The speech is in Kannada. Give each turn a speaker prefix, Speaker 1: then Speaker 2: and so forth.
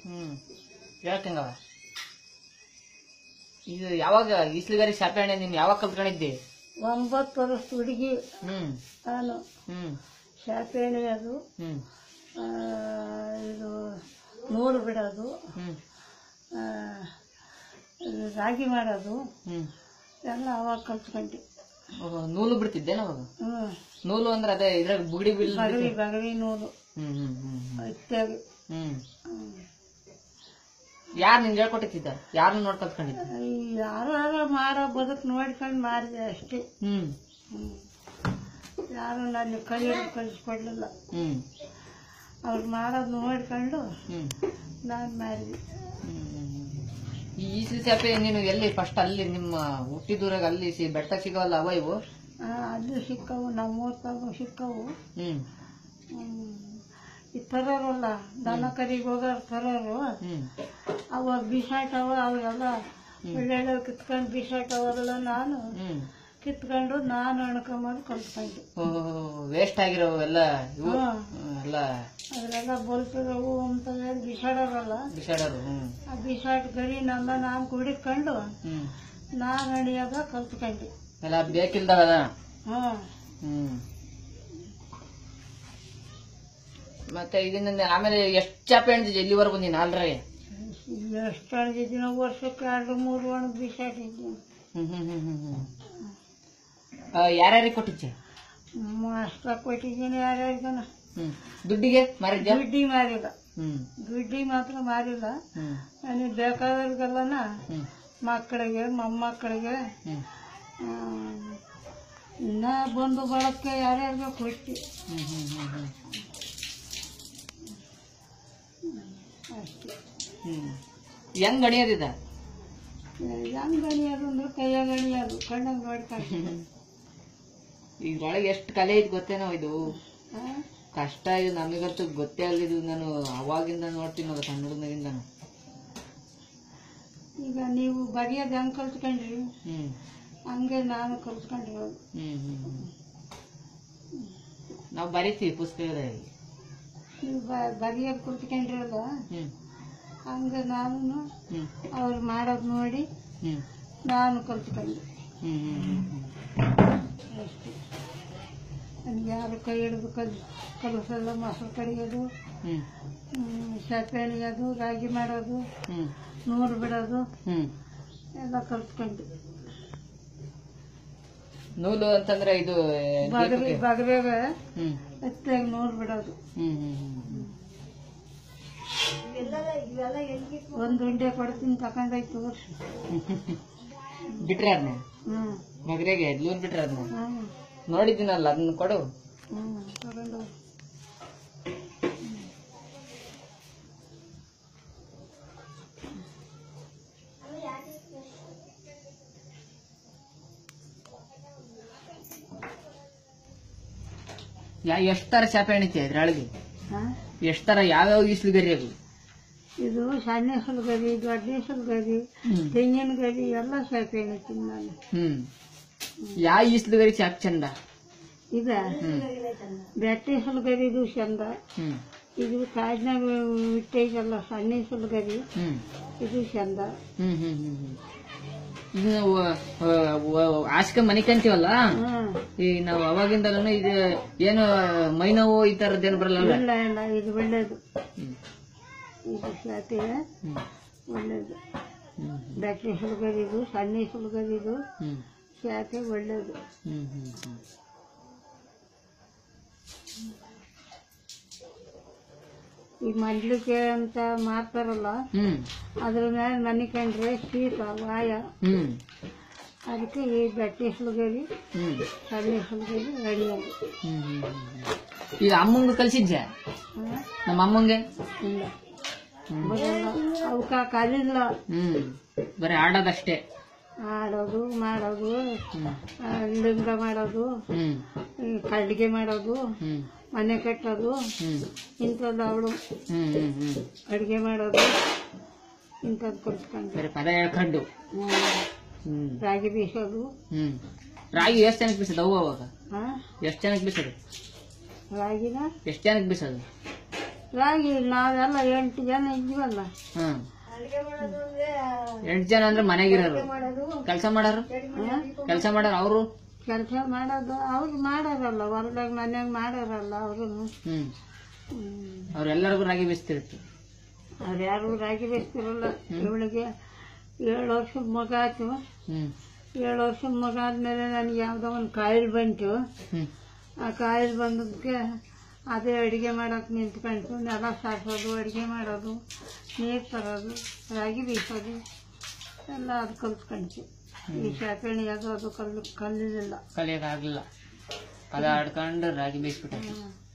Speaker 1: ಹ್ಮ್ ಹೇಳ್ಕಂಗವ ಇದು ಯಾವಾಗ ಇಸ್ಲಿಗಾರಿ ಶಾಪೆಣ್ಣೆ ನೀನ್ ಯಾವಾಗ ಕಲ್ತ್ಕೊಂಡಿದ್ದಿ
Speaker 2: ಒಂಬತ್ತು ವರ್ಷ ಹುಡುಗಿ
Speaker 1: ಹ್ಮ್
Speaker 2: ನಾನು
Speaker 1: ಹ್ಮ್
Speaker 2: ಶಾಪೆ ಎಳೆಯೋದು
Speaker 1: ಹ್ಮ್
Speaker 2: ಆ, ಇದು ನೂಲು ಬಿಡೋದು
Speaker 1: ಹ್ಮ್
Speaker 2: ಆ, ಇದು ರಾಗಿ ಮಾಡೋದು
Speaker 1: ಹ್ಮ್
Speaker 2: ಎಲ್ಲ ಅವಾಗ ಕಲ್ತ್ಕೊಂಡೆ
Speaker 1: ಓಹೋ, ನೂಲು ಬಿಡ್ತಿದ್ದೇನ ಅವಾಗ
Speaker 2: ಹ್ಞೂ
Speaker 1: ನೂಲು ಅಂದ್ರೆ ಅದೇ ಇದ್ರಾಗ ಬುಗಡಿ ಬಿಲ್
Speaker 2: ಬಗಲಿ ಬಗಲಿ ನೂಲು
Speaker 1: ಹ್ಮ್ ಹ್ಮ್ ಹ್ಮ್ ಹ್ಮ್
Speaker 2: ಇತ್ಯಾದಿ
Speaker 1: ಹ್ಮ್
Speaker 2: ಹ್ಮ್.
Speaker 1: ಯಾರು ನಿಂಗೆ ಹೇಳ್ಕೊಟ್ಟಿದ್ದ ಯಾರನ್ನ ನೋಡ್ ಕಲ್ತ್ಕೊಂಡಿದ್ದ
Speaker 2: ಯಾರು ಮಾಡೋ ಬದುಕು ನೋಡ್ಕೊಂಡು ಮಾಡಿದೆ ಅಷ್ಟೇ
Speaker 1: ಹ್ಮ್
Speaker 2: ಹ್ಮ್. ಯಾರು ನನ್ನ ಕೈ ಹಿಡ್ದು ಕಲಿಸ್ಕೊಡ್ಲಿಲ್ಲ
Speaker 1: ಹ್ಮ್
Speaker 2: ಅವ್ರು ಮಾಡೋದು ನೋಡ್ಕೊಂಡು
Speaker 1: ಹ್ಮ್
Speaker 2: ನಾನು ಮಾಡಿದೆ
Speaker 1: ಹ್ಮ್. ಈ ಈಸಲಿ ಚಾಪೆ ನೀನು ಎಲ್ಲಿ ಫಸ್ಟ್ ಅಲ್ಲಿ ನಿಮ್ಮ ಹುಟ್ಟಿದೂರಾಗ ಅಲ್ಲಿ ಸಿ- ಬೆಟ್ಟ ಸಿಗವಲ್ಲ ಅವ ಇವು
Speaker 2: ಆ, ಅದು ಸಿಕ್ಕವು ನಮ್ಮ ಊರ್ತಾಗೂ ಸಿಕ್ಕವು
Speaker 1: ಹ್ಮ್
Speaker 2: ಹ್ಮ್. ಈ ತರೋರಲ್ಲ ದನ ಕರಿಗೆ ಹೋಗೋರು ತರೋರು
Speaker 1: ಹ್ಮ್
Speaker 2: ಅವ ಬಿಸಾಟವ ಅವರೆಲ್ಲ ಒಳ್ಳೆಳ್ಳೆ ಕಿತ್ಕೊಂಡು ಬಿಸಾಟವರೆಲ್ಲ ನಾನು
Speaker 1: ಹ್ಮ್
Speaker 2: ಕಿತ್ಕೊಂಡು ನಾನು ಅಣ್ಕೊಂಬಂದು ಕಲ್ತ್ಕೊಂಡೆ
Speaker 1: ವೇಸ್ಟ್ ಆಗಿರೋ ಎಲ್ಲ ಇವು
Speaker 2: ಹಾ.
Speaker 1: ಹ್ಮ್, ಎಲ್ಲ
Speaker 2: ಅದರೆಲ್ಲ ಬಲ್ತಿರೋವು ಅಂತ ಹೇಳಿ ಬಿಸಾಡೋರಲ್ಲ
Speaker 1: ಬಿಸಾಡೋರು ಹ್ಮ್
Speaker 2: ಆ ಬಿಸಾಟ್ ಗರಿ ನಮ್ಮ ನಾನು ಕುಡಿಕೊಂಡು
Speaker 1: ಹ್ಮ್
Speaker 2: ನಾನು ಅಡಿಯೋದ ಕಲ್ತ್ಕೊಂಡೆ
Speaker 1: ಎಲ್ಲ ಬೇಕಿಲ್ದವಲ್ಲ
Speaker 2: ಹಾಂ
Speaker 1: ಹ್ಮ್ ಮತ್ತೆ ಇದನ್ನ ಆಮೇಲೆ ಎಷ್ಟು ಚಾಪೆ ಎಣ್ದಿದ್ದೆ ಇಲ್ಲಿವರೆಗೂ ನೀನು ಆಲ್ರೆಡಿ
Speaker 2: ಎಷ್ಟು ಅಡ್ದಿದ್ದೀನೋ ವರ್ಷಕ್ಕೆ ಎರಡು ಮೂರು ಒಣಗಿ ಬಿಸಾಟಿದ್ದೀನಿ
Speaker 1: ಹ್ಮ್ ಹ್ಮ್ ಹ್ಮ್ ಹ್ಮ್ ಹ್ಮ್ ಆ, ಯಾರ್ಯಾರಿಗೆ ಕೊಟ್ಟಿದ್ದೆ
Speaker 2: ಅಷ್ಟ ಕೊಟ್ಟಿದ್ದೀನಿ ಯಾರ್ಯಾರಿಗನ
Speaker 1: ಹ್ಮ್ ದುಡ್ಡಿಗೆ ಮಾರಿದ್ಯಾ
Speaker 2: ದುಡ್ಡಿ ಮಾರಿಲ್ಲ
Speaker 1: ಹ್ಮ್
Speaker 2: ದುಡ್ಡಿ ಮಾತ್ರ ಮಾರಿಲ್ಲ
Speaker 1: ಹ್ಮ್
Speaker 2: ನನಗೆ ಬೇಕಾದವ್ರಿಗೆಲ್ಲನ
Speaker 1: ಹ್ಮ್
Speaker 2: ಮಕ್ಕಳಿಗೆ ಮೊಮ್ಮಕ್ಕಳಿಗೆ
Speaker 1: ಹ್ಮ್
Speaker 2: ಆ, ಇನ್ನ ಬಂದು ಬಳಕೆ ಯಾರ್ಯಾರಿಗೋ ಕೊಟ್ಟು
Speaker 1: ಹ್ಮ್ ಹ್ಮ್ ಹ್ಮ್ ಹ್ಮ್
Speaker 2: ಅಷ್ಟೇ
Speaker 1: ಹ್ಮ್ ಹೆಂಗ್ ಗಣಿಯೋದಿದ
Speaker 2: ಹೆಂಗ್ ಗಣಿಯೋದು ಅಂದ್ರೆ ಕೈಯಾಗ ಗಣಿಯೋದು ಕಣ್ಣಾಗ ನೋಡ್ಕೊಂಡು
Speaker 1: ಇದ್ರೊಳಗೆ ಎಷ್ಟು ಕಲೆ ಐತಿ ಗೊತ್ತೇನೋ ಇದು
Speaker 2: ಆ?
Speaker 1: ಕಷ್ಟ ಇದು ನಮಗಂತೂ ಗೊತ್ತೇ ಅಲ್ಲಿದು ನಾನು ಅವಾಗಿಂದ ನೋಡ್ತೀನಲ್ಲ ಸಣ್ಣ ಹುಡುಗನಾಗಿಂದ
Speaker 2: ಈಗ ನೀವು ಬರೆಯೋದು ಹೆಂಗ್ ಕಲ್ತ್ಕೊಂಡ್ರಿ
Speaker 1: ಹ್ಮ್
Speaker 2: ಹಂಗೆ ನಾನು ಕಲ್ತ್ಕೊಂಡಿರೋದು
Speaker 1: ಹ್ಮ್ ಹ್ಮ್ ಹ್ಮ್ ನಾವು ಬರಿತೀವಿ ಪುಸ್ತಕದಲ್ಲಿ
Speaker 2: ನೀವು ಬ- ಬರೆಯೋದು ಕಲ್ತ್ಕೊಂಡ್ರಲ್ಲ
Speaker 1: ಹ್ಮ್
Speaker 2: ಹಂಗೆ ನಾನು
Speaker 1: ಹ್ಮ್
Speaker 2: ಅವ್ರು ಮಾಡೋದು ನೋಡಿ
Speaker 1: ಹ್ಮ್
Speaker 2: ನಾನು ಕಲ್ತ್ಕೊಂಡೆ
Speaker 1: ಹ್ಮ್ ಹ್ಮ್ ಹ್ಮ್ ಹ್ಮ್
Speaker 2: ಅಷ್ಟೇ ನನಗೆ ಯಾರು ಕೈ ಹಿಡಿದು ಕಲ್ ಕಲಿಸಲ್ಲ ಮೊಸರು ಕಡಿಯೋದು
Speaker 1: ಹ್ಮ್
Speaker 2: ಹ್ಮ್, ಸಪ್ಪೆ ಎಣಿಯೋದು ರಾಗಿ ಮಾಡೋದು
Speaker 1: ಹ್ಮ್
Speaker 2: ನೂರು ಬಿಡೋದು
Speaker 1: ಹ್ಮ್
Speaker 2: ಎಲ್ಲ ಕಲ್ತ್ಕೊಂಡೆ
Speaker 1: ನೂಲು ಅಂತಂದ್ರೆ ಇದು
Speaker 2: ಬಗರಿ
Speaker 1: ದೀಪಕ್ಕೆ.
Speaker 2: ಬಗರೆಗೆ
Speaker 1: ಹ್ಮ್
Speaker 2: ಎತ್ತಾಗಿ ನೂರು ಬಿಡೋದು
Speaker 1: ಹ್ಮ್ ಹ್ಮ್ ಹ್ಮ್
Speaker 2: ಒಂದು ಉಂಡೆ ಕೊಡ್ತೀನಿ ತಗೊಂಡೋಯ್ತು ತೋರ್ಸಿ
Speaker 1: ಬಿಟ್ರೆ ಅದನ್ನ
Speaker 2: ಹ್ಞೂ
Speaker 1: ಮಗರೆಗೆ ಲೂನ್ ಬಿಟ್ರೆ ಅದನ್ನ
Speaker 2: ಹ್ಞೂ
Speaker 1: ನೋಡಿದ್ದೀನಲ್ಲ ಅದನ್ನ ಕೊಡು
Speaker 2: ಹ್ಞೂ ತಗೊಂಡು
Speaker 1: ಯಾ ಎಷ್ಟ್ ತರ ಚಾಪೆ ಎಣಿತೆ ಇದ್ರೊಳಗೆ
Speaker 2: ಹಾಂ
Speaker 1: ಎಷ್ಟ್ ತರ ಯಾವ್ಯಾವ ಈಸ್ಲು ಗರಿ ಅದು
Speaker 2: ಇದು ಸಣ್ಣ ಗರಿ ದೊಡ್ಡ ಗರಿ
Speaker 1: ಹ್ಮ್
Speaker 2: ತೆಂಗಿನ ಗರಿ ಎಲ್ಲ ಶಾಪೆ ಎಣಿತೀನಿ ನಾನು
Speaker 1: ಹ್ಮ್ ಯಾವ ಈಸ್ಲು ಗರಿ ಚಾಪ್ ಚಂದ
Speaker 2: ಇದ
Speaker 1: ಹ್ಮ್
Speaker 2: ಬೆಟ್ಟ ಗರಿದು ಚಂದ
Speaker 1: ಹ್ಮ್
Speaker 2: ಇದು ಕಾಡಿನಾಗ ಇಟ್ಟೈತಲ್ಲ ಸಣ್ಣ ಗರಿ
Speaker 1: ಹ್ಮ್
Speaker 2: ಇದು ಚಂದ
Speaker 1: ಹ್ಮ್ ಹ್ಮ್ ಹ್ಮ್ ಹ್ಮ್ ಇದು ನಾವು ಆಸ್ಕ ಮನೆ ಕಂತೀವಲ್ಲ
Speaker 2: ಹ್ಮ್
Speaker 1: ಈ ನಾವು ಅವಾಗಿಂದಲೂ ಇದು ಏನು ಮೈ ನೋವು ಈ ತರದ್ದೇನು ಬರಲ್ಲ
Speaker 2: ಇಲ್ಲ ಇಲ್ಲ ಇದು ಒಳ್ಳೇದು
Speaker 1: ಹ್ಮ್
Speaker 2: ಇದು ಶಾಪೆ
Speaker 1: ಹ್ಮ್
Speaker 2: ಒಳ್ಳೇದು
Speaker 1: ಹ್ಮ್
Speaker 2: ಬೆಟ್ಟ ಸುಲಗರಿದು ಸಣ್ಣ ಸುಲಗರಿದು
Speaker 1: ಹ್ಮ್
Speaker 2: ಶಾಪೆ ಒಳ್ಳೇದು
Speaker 1: ಹ್ಮ್ ಹ್ಮ್ ಹ್ಮ್
Speaker 2: ಈ ಮಂಡ್ಲಿಕ್ಕೆ ಅಂತ ಮಾಡ್ತಾರಲ್ಲ
Speaker 1: ಹ್ಮ್
Speaker 2: ಅದ್ರ ಮೇಲೆ ಮನಿಕೊಂಡ್ರೆ ಶೀತ ವಾಯ
Speaker 1: ಹ್ಮ್
Speaker 2: ಅದಕ್ಕೆ ಈ ಬೆಟ್ಟ ಸುಲಗರಿ
Speaker 1: ಹ್ಮ್
Speaker 2: ಸಣ್ಣ ಸುಲಗರಿ ಅಡಿಯೋದು
Speaker 1: ಹ್ಮ್ ಹ್ಮ್ ಹ್ಮ್. ಈಗ ಅಮ್ಮಂಗ ಕಲ್ಸಿದ್ದೆ
Speaker 2: ಹ್ಮ್?
Speaker 1: ನಮ್ಮ ಅಮ್ಮಂಗೆ
Speaker 2: ಇಲ್ಲ
Speaker 1: ಹ್ಮ್.
Speaker 2: ಬರಲ್ಲ ಅವಕ್ಕ ಕಲಿಲ್ಲ
Speaker 1: ಹ್ಮ್ ಬರೀ ಆಡೋದಷ್ಟೇ
Speaker 2: ಆಡೋದು ಮಾಡೋದು
Speaker 1: ಹ್ಮ್
Speaker 2: ಆ, ಲಿಂಗ ಮಾಡೋದು
Speaker 1: ಹ್ಮ್
Speaker 2: ಈ ಕಡ್ಗೆ ಮಾಡೋದು
Speaker 1: ಹ್ಮ್
Speaker 2: ಮನೆ ಕಟ್ಟೋದು
Speaker 1: ಹ್ಮ್
Speaker 2: ಇಂಥದ್ದು ಅವಳು
Speaker 1: ಹ್ಮ್ ಹ್ಮ್ ಹ್ಮ್
Speaker 2: ಅಡುಗೆ ಮಾಡೋದು ಇಂಥದ್ದು ಕಲ್ತ್ಕೊಂಡೆ
Speaker 1: ಬರೀ ಪದ ಹೇಳ್ಕೊಂಡು
Speaker 2: ಹ್ಮ್.
Speaker 1: ಹ್ಮ್
Speaker 2: ರಾಗಿ ಬೀಸೋದು
Speaker 1: ಹ್ಮ್ ರಾಗಿ ಎಷ್ಟ್ ಜನಕ್ಕೆ ಬೀಸೋದು ಅವು ಅವಾಗ
Speaker 2: ಹಾ
Speaker 1: ಎಷ್ಟ್ ಜನಕ್ಕೆ ಬೀಸೋದು
Speaker 2: ರಾಗಿನ
Speaker 1: ಎಷ್ಟ್ ಜನಕ್ಕೆ ಬೀಸೋದು
Speaker 2: ರಾಗಿ ನಾವೆಲ್ಲ ಎಂಟು ಜನ ಇದ್ವಲ್ಲ
Speaker 1: ಹ್ಮ್ ಎಂಟು ಜನ ಅಂದ್ರೆ ಮನೆಗಿರೋರು ಕೆಲಸ ಮಾಡಾರು ಕೆಲಸ ಮಾಡಾರ ಅವರು
Speaker 2: ಕೆಲಸ ಮಾಡೋದು ಅವ್ರು ಮಾಡೋರಲ್ಲ ಹೊರದಾಗ ಮನ್ಯಾಗ ಮಾಡೋರಲ್ಲ ಅವರು
Speaker 1: ಹ್ಮ್ ಅವ್ರೆಲ್ಲರಿಗೂ ರಾಗಿ ಬೀಸ್ತಿರ್ತು
Speaker 2: ಅವ್ರು ಯಾರು ರಾಗಿ ಬೇಯಿಸ್ತಿರಲ್ಲ ಇವಳಿಗೆ ಏಳು ವರ್ಷದ ಮಗ ಆಯ್ತು
Speaker 1: ಹ್ಮ್
Speaker 2: ಏಳು ವರ್ಷದ ಮಗ ಆದ್ಮೇಲೆ ನನಗೆ ಯಾವುದೋ ಒಂದು ಕಾಯಿಲೆ ಬಂತು
Speaker 1: ಹ್ಮ್
Speaker 2: ಆ ಕಾಯಿಲೆ ಬಂದಕ್ಕೆ ಅದೇ ಅಡುಗೆ ಮಾಡೋಕೆ ನಿಂತ್ಕೊಂತು ನೆಲ ಸಾರಿಸೋದು ಅಡುಗೆ ಮಾಡೋದು ನೀರು ತರೋದು ರಾಗಿ ಬೀಸೋದು ಎಲ್ಲ ಅದು ಕಲ್ತ್ಕೊಂಡ್ತು ಈ ಶಾಖಣಿ ಅದು ಅದು ಕಲ್ಲು ಕಲ್ಲಿಲ್ಲ
Speaker 1: ಕಲಿಯಕ್ ಆಗ್ಲಿಲ್ಲ ಅದ ಆಡ್ಕೊಂಡು ರಾಗಿ ಬೀಸ್ಬಿಟ್ಟ
Speaker 2: ಹ್ಮ್.